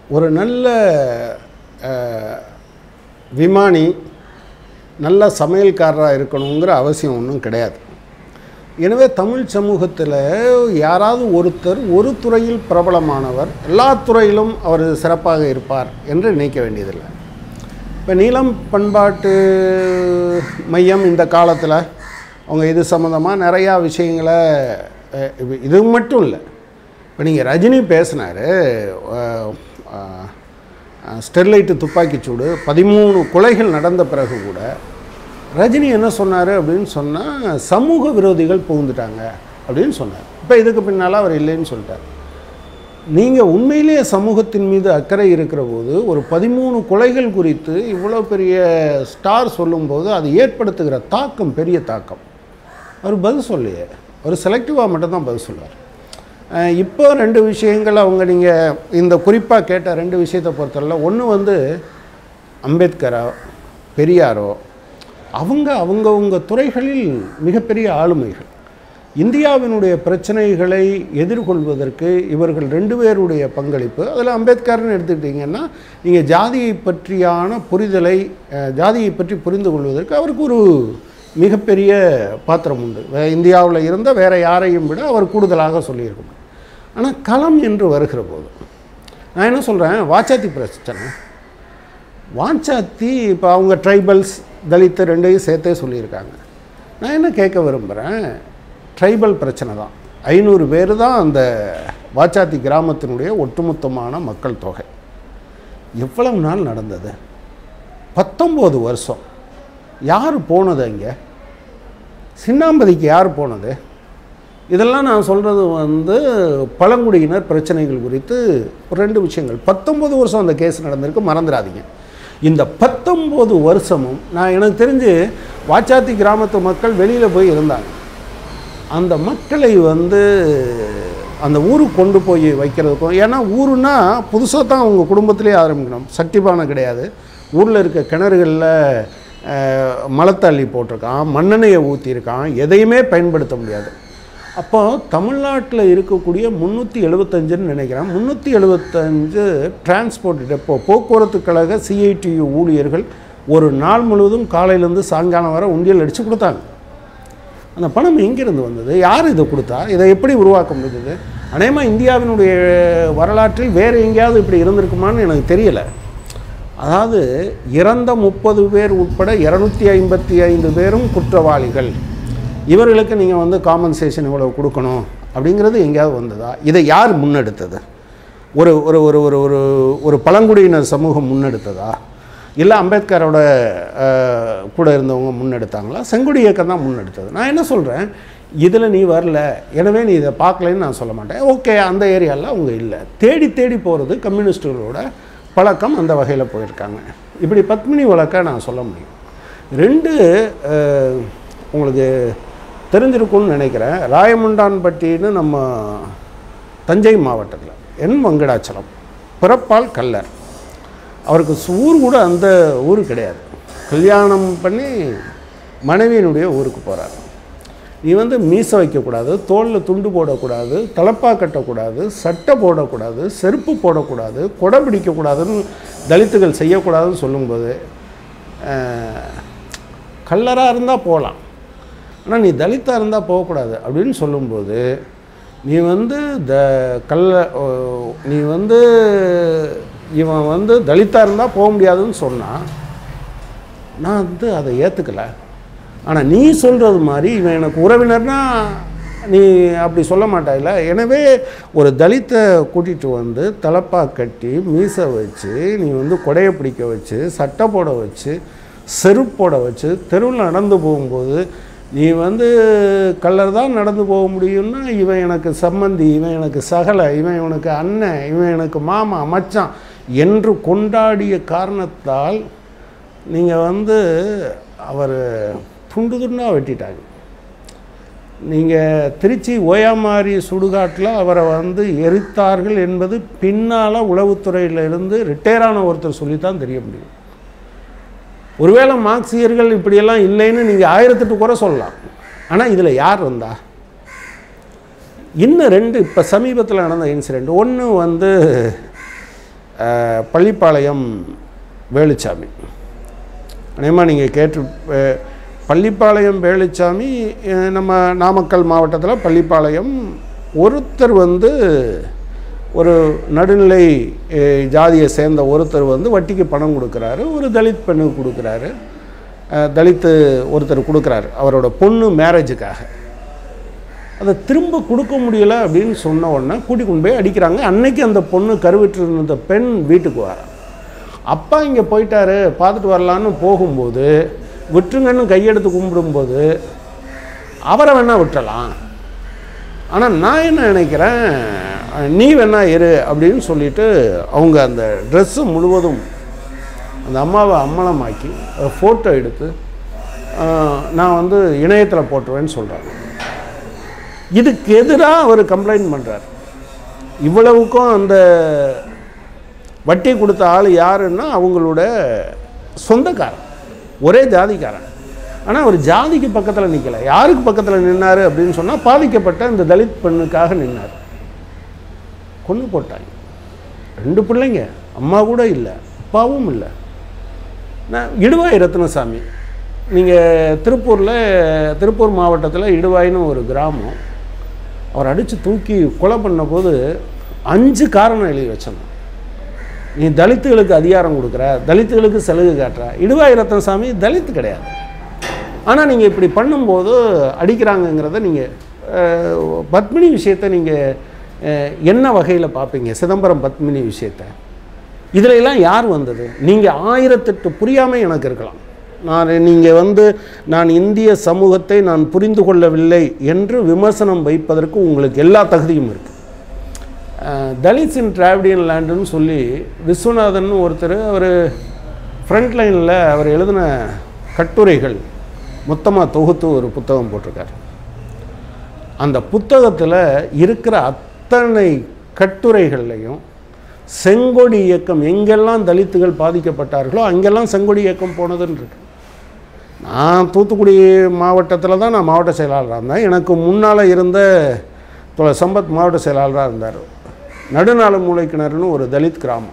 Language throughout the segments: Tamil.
ஒரு நல்ல அஹ், விமானி நல்ல சமையல்காரராக இருக்கணுங்கிற அவசியம் ஒன்றும் கிடையாது எனவே தமிழ் சமூகத்தில் யாராவது ஒருத்தர் ஒரு துறையில் பிரபலமானவர் எல்லா துறையிலும் அவர் சிறப்பாக இருப்பார் என்று நினைக்க வேண்டியதில்லை இப்போ நீலம் பண்பாட்டு மையம் இந்த காலத்தில் அவங்க இது சம்மந்தமாக நிறையா விஷயங்களை அஹ், இது- இது மட்டும் இல்லை இப்போ நீங்கள் ரஜினி பேசினார் ஸ்டெர்லைட்டு துப்பாக்கிச்சூடு பதிமூணு கொலைகள் நடந்த பிறகு கூட ரஜினி என்ன சொன்னார் அப்படின்னு சொன்னால் சமூக விரோதிகள் புகுந்துட்டாங்க அப்படின்னு சொன்னார் இப்போ இதுக்கு பின்னால் அவர் இல்லைன்னு சொல்லிட்டார் நீங்கள் உண்மையிலேயே சமூகத்தின் மீது அக்கறை இருக்கிற போது ஒரு பதிமூணு கொலைகள் குறித்து இவ்வளோ பெரிய ஸ்டார் சொல்லும்போது அது ஏற்படுத்துகிற தாக்கம் பெரிய தாக்கம் அவர் பதில் சொல்லையே அவர் செலக்டிவாக மட்டும்தான் பதில் சொல்லுவார் அஹ் இப்போ ரெண்டு விஷயங்கள் அவங்க நீங்கள் இந்த குறிப்பாக கேட்ட ரெண்டு விஷயத்தை பொறுத்தவரை ஒன்று வந்து அம்பேத்கரோ பெரியாரோ அவங்க அவங்கவங்க துறைகளில் மிகப்பெரிய ஆளுமைகள் இந்தியாவினுடைய பிரச்சனைகளை எதிர்கொள்வதற்கு இவர்கள் ரெண்டு பேருடைய பங்களிப்பு அதில் அம்பேத்கர்னு எடுத்துக்கிட்டிங்கன்னா நீங்கள் ஜாதியை பற்றியான புரிதலை அஹ், ஜாதியை பற்றி புரிந்து கொள்வதற்கு அவருக்கு ஒரு மிகப்பெரிய பாத்திரம் உண்டு வே- இந்தியாவில் இருந்த வேற யாரையும் விட அவர் கூடுதலாக சொல்லியிருக்க ஆனால் களம் என்று வருகிற போது நான் என்ன சொல்கிறேன் வாச்சாத்தி பிரச்சனை வாஞ்சாத்தி இப்போ அவங்க ட்ரைபல்ஸ் தலித்து ரெண்டையும் சேர்த்தே சொல்லியிருக்காங்க நான் என்ன கேட்க விரும்புகிறேன் ட்ரைபல் பிரச்சனை தான் ஐநூறு பேர் தான் அந்த வாச்சாத்தி கிராமத்தினுடைய ஒட்டுமொத்தமான மக்கள் தொகை எவ்வளவு நாள் நடந்தது பத்தொம்போது வருஷம் யார் போனது அங்கே சின்னாம்பதிக்கு யார் போனது இதெல்லாம் நான் சொல்கிறது வந்து பழங்குடியினர் பிரச்சனைகள் குறித்து ஒரு ரெண்டு விஷயங்கள் பத்தொம்பது வருஷம் அந்த கேஸ் நடந்திருக்கு மறந்துடாதீங்க இந்த பத்தொம்போது வருஷமும் நான் எனக்கு தெரிஞ்சு வாச்சாத்தி கிராமத்து மக்கள் வெளியில் போய் இருந்தாங்க அந்த மக்களை வந்து அந்த ஊருக்கு கொண்டு போய் வைக்கிறதுக்கும் ஏன்னா ஊருன்னா புதுசாக தான் அவங்க குடும்பத்திலே ஆரம்பிக்கணும் சட்டிபானை கிடையாது ஊரில் இருக்க கிணறுகளில் அஹ், மலத்தள்ளி போட்டிருக்கான் மண்ணெண்ணெயை ஊற்றிருக்கான் எதையுமே பயன்படுத்த முடியாது அப்போ தமிழ்நாட்டில் இருக்கக்கூடிய முந்நூற்றி எழுபத்தஞ்சுன்னு நினைக்கிறேன் முந்நூற்றி எழுபத்தஞ்சு டிரான்ஸ்போர்ட் டெப்போ போக்குவரத்து கழக சிஐடியு ஊழியர்கள் ஒரு நாள் முழுவதும் காலையிலேருந்து சாயங்காலம் வரை உண்டியல் அடித்து கொடுத்தாங்க அந்த பணம் எங்கிருந்து வந்தது யார் இதை கொடுத்தா இதை எப்படி உருவாக்க முடிஞ்சது அநேகமாக இந்தியாவினுடைய வரலாற்றில் வேறு எங்கேயாவது இப்படி இருந்திருக்குமான்னு எனக்கு தெரியலை அதாவது இறந்த முப்பது பேர் உட்பட இரநூத்தி ஐம்பத்தி ஐந்து பேரும் குற்றவாளிகள் இவர்களுக்கு நீங்கள் வந்து காம்பன்சேஷன் இவ்வளவு கொடுக்கணும் அப்படிங்கிறது எங்கேயாவது வந்ததா இதை யார் முன்னெடுத்தது ஒரு ஒரு ஒரு ஒரு ஒரு ஒரு பழங்குடியினர் சமூகம் முன்னெடுத்ததா இல்லை அம்பேத்கரோட அஹ், கூட இருந்தவங்க முன்னெடுத்தாங்களா செங்குடி இயக்கம் தான் முன்னெடுத்தது நான் என்ன சொல்கிறேன் இதில் நீ வரல எனவே நீ இதை பார்க்கலைன்னு நான் சொல்ல மாட்டேன் ஓகே அந்த ஏரியாவில் அவங்க இல்லை தேடி தேடி போகிறது கம்யூனிஸ்டுகளோட பழக்கம் அந்த வகையில் போயிருக்காங்க இப்படி பத்மினி வழக்கை நான் சொல்ல முடியும் ரெண்டு அஹ், உங்களுக்கு தெரிஞ்சிருக்கும்னு நினைக்கிறேன் ராயமுண்டான்பட்டின்னு நம்ம தஞ்சை மாவட்டத்தில் என் வெங்கடாச்சலம் பிறப்பால் கல்லர் அவருக்கு சு- ஊர் கூட அந்த ஊர் கிடையாது கல்யாணம் பண்ணி மனைவியினுடைய ஊருக்கு போகிறார் நீ வந்து மீசை வைக்கக்கூடாது தோளில் துண்டு போடக்கூடாது தலப்பா கட்டக்கூடாது சட்டை போடக்கூடாது செருப்பு போடக்கூடாது கொடை பிடிக்கக்கூடாதுன்னு தலித்துகள் செய்யக்கூடாதுன்னு சொல்லும்போது கல்லராக இருந்தால் போகலாம் ஆனால் நீ தலித்தாக இருந்தால் போகக்கூடாது அப்படின்னு சொல்லும்போது நீ வந்து த கல்ல ஓ, நீ வந்து இவன் வந்து தலித்தாக இருந்தால் போக முடியாதுன்னு சொன்னால் நான் வந்து அதை ஏற்றுக்கல ஆனால் நீ சொல்கிறது மாதிரி இவன் எனக்கு உறவினர்னா நீ அப்படி சொல்ல மாட்டாயில்ல எனவே ஒரு தலித்தை கூட்டிகிட்டு வந்து தலப்பா கட்டி மீசை வச்சு நீ வந்து கொடையை பிடிக்க வச்சு சட்டை போட வச்சு செருப்பு போட வச்சு தெருவில் நடந்து போகும்போது நீ வந்து கல்லர் தான் நடந்து போக முடியும்னா இவன் எனக்கு சம்மந்தி இவன் எனக்கு சகலை இவன் இவனுக்கு அண்ணன் இவன் எனக்கு மாமா மச்சான் என்று கொண்டாடிய காரணத்தால் நீங்கள் வந்து அவர் துண்டு துண்டாக வெட்டிட்டாங்க நீங்கள் திருச்சி ஓயாமாரி சுடுகாட்டில் அவரை வந்து எரித்தார்கள் என்பது பின்னால் உளவுத்துறையில இருந்து ரிட்டையர் ஆன ஒருத்தர் சொல்லித்தான் தெரிய முடியும் ஒருவேளை மார்க்சியர்கள் இப்படியெல்லாம் இல்லைன்னு நீங்கள் ஆயிரத்தெட்டு குறை சொல்லலாம் ஆனால் இதில் யார் வந்தா இன்னும் ரெண்டு இப்போ சமீபத்தில் நடந்த இன்சிடெண்ட் ஒன்று வந்து அஹ், பள்ளிப்பாளையம் வேலுச்சாமி அநேகமாக நீங்கள் கேட்டு அஹ், பள்ளிப்பாளையம் வேலுச்சாமி அஹ், நம்ம நாமக்கல் மாவட்டத்தில் பள்ளிப்பாளையம் ஒருத்தர் வந்து ஒரு நடுநிலை அஹ், ஜாதியை சேர்ந்த ஒருத்தர் வந்து வட்டிக்கு பணம் கொடுக்குறாரு ஒரு தலித் பெண்ணுக்கு கொடுக்குறாரு அஹ், தலித்து ஒருத்தர் கொடுக்குறாரு அவரோட பொண்ணு மேரேஜுக்காக அதை திரும்ப கொடுக்க முடியல அப்படின்னு சொன்ன உடனே கூட்டி கொண்டு போய் அடிக்கிறாங்க அன்னைக்கு அந்த பொண்ணு கருவிட்டு இருந்த பெண் வீட்டுக்கு வர அப்பா இங்கே போயிட்டாரு பார்த்துட்டு வரலான்னு போகும்போது விட்டுருங்கன்னு கையெடுத்து கும்பிடும்போது அவரை வேணா விட்டுறலாம் ஆனால் நான் என்ன நினைக்கிறேன் நீ வேணா இரு அப்படின்னு சொல்லிட்டு அவங்க அந்த ட்ரெஸ்ஸு முழுவதும் அந்த அம்மாவை அம்மலமாக்கி ஃபோட்டோ எடுத்து ஆஹ், நான் வந்து இணையத்தில் போட்டுருவேன்னு சொல்கிறாங்க இதுக்கு எதிராக அவர் கம்ப்ளைண்ட் பண்ணுறார் இவ்வளவுக்கும் அந்த வட்டி கொடுத்த ஆள் யாருன்னா அவங்களோட சொந்தக்காரன் ஒரே ஜாதிக்காரன் ஆனால் அவர் ஜாதிக்கு பக்கத்தில் நிற்கல யாருக்கு பக்கத்தில் நின்னார் அப்படின்னு சொன்னால் பாதிக்கப்பட்ட இந்த தலித் பெண்ணுக்காக நின்னார் கொண்டு போட்டாங்க ரெண்டு பிள்ளைங்க அம்மா கூட இல்லை அப்பாவும் இல்லை நான் இடுவாய் ரத்னசாமி நீங்கள் திருப்பூரில் திருப்பூர் மாவட்டத்தில் இடுவாய்னு ஒரு கிராமம் அவர் அடித்து தூக்கி கொலை பண்ணபோது அஞ்சு காரணம் எழுதி வச்சணும் நீ தலித்துகளுக்கு அதிகாரம் கொடுக்குற தலித்துகளுக்கு சலுகை காட்டுற இடுவாய் ரத்னசாமி தலித்து கிடையாது ஆனால் நீங்கள் இப்படி பண்ணும்போது அடிக்கிறாங்கங்கிறத நீங்கள் பத்மினி விஷயத்தை நீங்கள் என்ன வகையில் பார்ப்பீங்க சிதம்பரம் பத்மினி விஷயத்தை இதுல எல்லாம் யார் வந்தது நீங்கள் ஆயிரத்தெட்டு புரியாமை எனக்கு இருக்கலாம் நான் நீங்கள் வந்து நான் இந்திய சமூகத்தை நான் புரிந்து கொள்ளவில்லை என்று விமர்சனம் வைப்பதற்கு உங்களுக்கு எல்லா தகுதியும் இருக்குது தலித்ஸ் இன் டிராவிடியன் லேண்டுன்னு சொல்லி விஸ்வநாதன் ஒருத்தர் அவர் ஃப்ரண்ட் லைனில் அவர் எழுதின கட்டுரைகள் மொத்தமாக தொகுத்து ஒரு புத்தகம் போட்டிருக்காரு அந்த புத்தகத்தில் இருக்கிற அத்தனை கட்டுரைகள்லையும் செங்கொடி இயக்கம் எங்கெல்லாம் தலித்துகள் பாதிக்கப்பட்டார்களோ அங்கெல்லாம் செங்கொடி இயக்கம் போனதுன்னு இருக்கு நான் தூத்துக்குடி மாவட்டத்தில் தான் நான் மாவட்ட செயலாளராக இருந்தேன் எனக்கு முன்னால் இருந்த தொலை சம்பத் மாவட்ட செயலாளராக இருந்தார் நடுநாள மூளைக்கிணறுன்னு ஒரு தலித் கிராமம்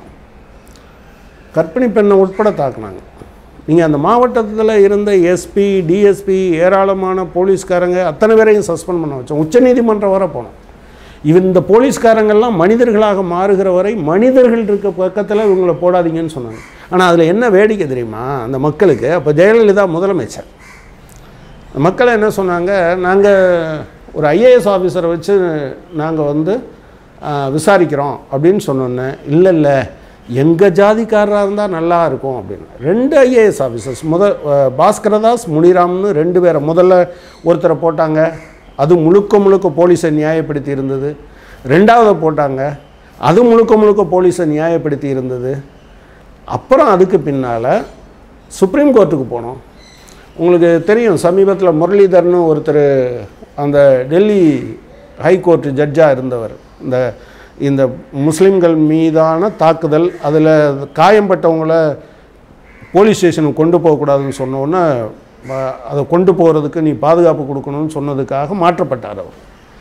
கர்ப்பிணி பெண்ணை உட்பட தாக்குனாங்க நீங்கள் அந்த மாவட்டத்தில் இருந்த எஸ்பி டிஎஸ்பி ஏராளமான போலீஸ்காரங்க அத்தனை பேரையும் சஸ்பெண்ட் பண்ண வச்சோம் உச்சநீதிமன்றம் வரை போனோம் இவ இந்த போலீஸ்காரங்கள்லாம் மனிதர்களாக மாறுகிற வரை மனிதர்கள் இருக்க பக்கத்தில் இவங்களை போடாதீங்கன்னு சொன்னாங்க ஆனால் அதில் என்ன வேடிக்கை தெரியுமா அந்த மக்களுக்கு அப்போ ஜெயலலிதா முதலமைச்சர் அந்த மக்கள் என்ன சொன்னாங்க நாங்கள் ஒரு ஐஏஎஸ் ஆஃபீஸரை வச்சு நாங்கள் வந்து ஆ, விசாரிக்கிறோம் அப்படின்னு சொன்னோன்னே இல்லை இல்லை எங்கள் ஜாதிக்காரராக இருந்தால் நல்லா இருக்கும் அப்படின்னு ரெண்டு ஐஏஎஸ் ஆஃபீஸர்ஸ் முத அஹ், பாஸ்கரதாஸ் முனிராம்னு ரெண்டு பேரை முதல்ல ஒருத்தரை போட்டாங்க அது முழுக்க முழுக்க போலீஸை நியாயப்படுத்தி இருந்தது ரெண்டாவது போட்டாங்க அது முழுக்க முழுக்க போலீஸை நியாயப்படுத்தி இருந்தது அப்புறம் அதுக்கு பின்னால் சுப்ரீம் கோர்ட்டுக்கு போனோம் உங்களுக்கு தெரியும் சமீபத்தில் முரளிதர்னு ஒருத்தர் அந்த டெல்லி ஹைகோர்ட் ஜட்ஜாக இருந்தவர் இந்த இந்த முஸ்லீம்கள் மீதான தாக்குதல் அதில் காயம்பட்டவங்கள போலீஸ் ஸ்டேஷனுக்கு கொண்டு போகக்கூடாதுன்னு சொன்னோன்னே அதை கொண்டு போகிறதுக்கு நீ பாதுகாப்பு கொடுக்கணும்னு சொன்னதுக்காக மாற்றப்பட்டார் அவர்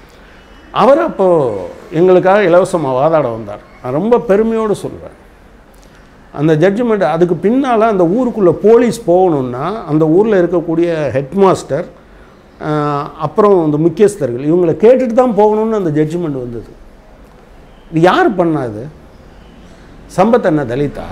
அவர் அப்போது எங்களுக்காக இலவசமாக வாதாட வந்தார் நான் ரொம்ப பெருமையோடு சொல்கிறேன் அந்த ஜட்ஜ்மெண்ட் அதுக்கு பின்னால் அந்த ஊருக்குள்ளே போலீஸ் போகணுன்னா அந்த ஊரில் இருக்கக்கூடிய ஹெட்மாஸ்டர் அப்புறம் இந்த முக்கியஸ்தர்கள் இவங்களை கேட்டுட்டு தான் போகணும்னு அந்த ஜட்ஜ்மெண்ட் வந்தது இது யார் பண்ணாது சம்பத் என்ன தலிதா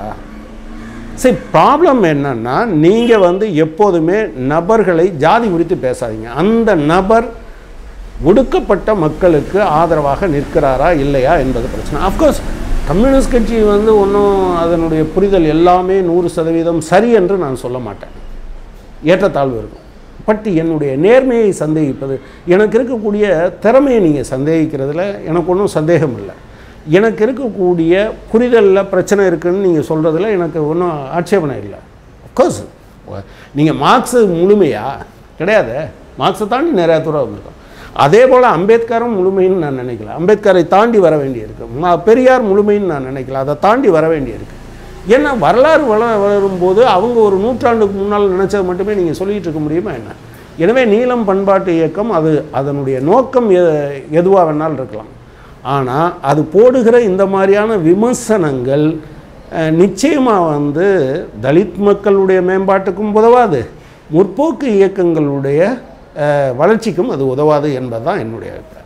சரி ப்ராப்ளம் என்னன்னா நீங்கள் வந்து எப்போதுமே நபர்களை ஜாதி குறித்து பேசாதீங்க அந்த நபர் ஒடுக்கப்பட்ட மக்களுக்கு ஆதரவாக நிற்கிறாரா இல்லையா என்பது பிரச்சனை அஃப்கோர்ஸ் கம்யூனிஸ்ட் கட்சி வந்து ஒன்றும் அதனுடைய புரிதல் எல்லாமே நூறு சதவீதம் சரி என்று நான் சொல்ல மாட்டேன் ஏற்றத்தாழ்வு இருக்கும் பட் என்னுடைய நேர்மையை சந்தேகிப்பது எனக்கு இருக்கக்கூடிய திறமையை நீங்கள் சந்தேகிக்கிறதுல எனக்கு ஒன்றும் சந்தேகம் இல்லை எனக்கு இருக்கக்கூடிய புரிதலில் பிரச்சனை இருக்குன்னு நீங்கள் சொல்கிறதுல எனக்கு ஒன்றும் ஆட்சேபனை இல்லை அஃப்கோர்ஸ் நீங்கள் மார்க்ஸு முழுமையா கிடையாது மார்க்ஸை தாண்டி நிறையா தூரம் வந்திருக்கோம் அதே போல் அம்பேத்கரும் முழுமைன்னு நான் நினைக்கல அம்பேத்கரை தாண்டி வர வேண்டியிருக்கு ம- பெரியார் முழுமைன்னு நான் நினைக்கல அதை தாண்டி வர வேண்டியிருக்கு ஏன்னா வரலாறு வள வளரும்போது அவங்க ஒரு நூற்றாண்டுக்கு முன்னால் நினச்சது மட்டுமே நீங்கள் சொல்லிகிட்டு இருக்க முடியுமா என்ன எனவே நீளம் பண்பாட்டு இயக்கம் அது அதனுடைய நோக்கம் எ எதுவாக வேணாலும் இருக்கலாம் ஆனால் அது போடுகிற இந்த மாதிரியான விமர்சனங்கள் நிச்சயமாக வந்து தலித் மக்களுடைய மேம்பாட்டுக்கும் உதவாது முற்போக்கு இயக்கங்களுடைய அஹ், வளர்ச்சிக்கும் அது உதவாது என்பதுதான் என்னுடைய அபிப்பிராயம்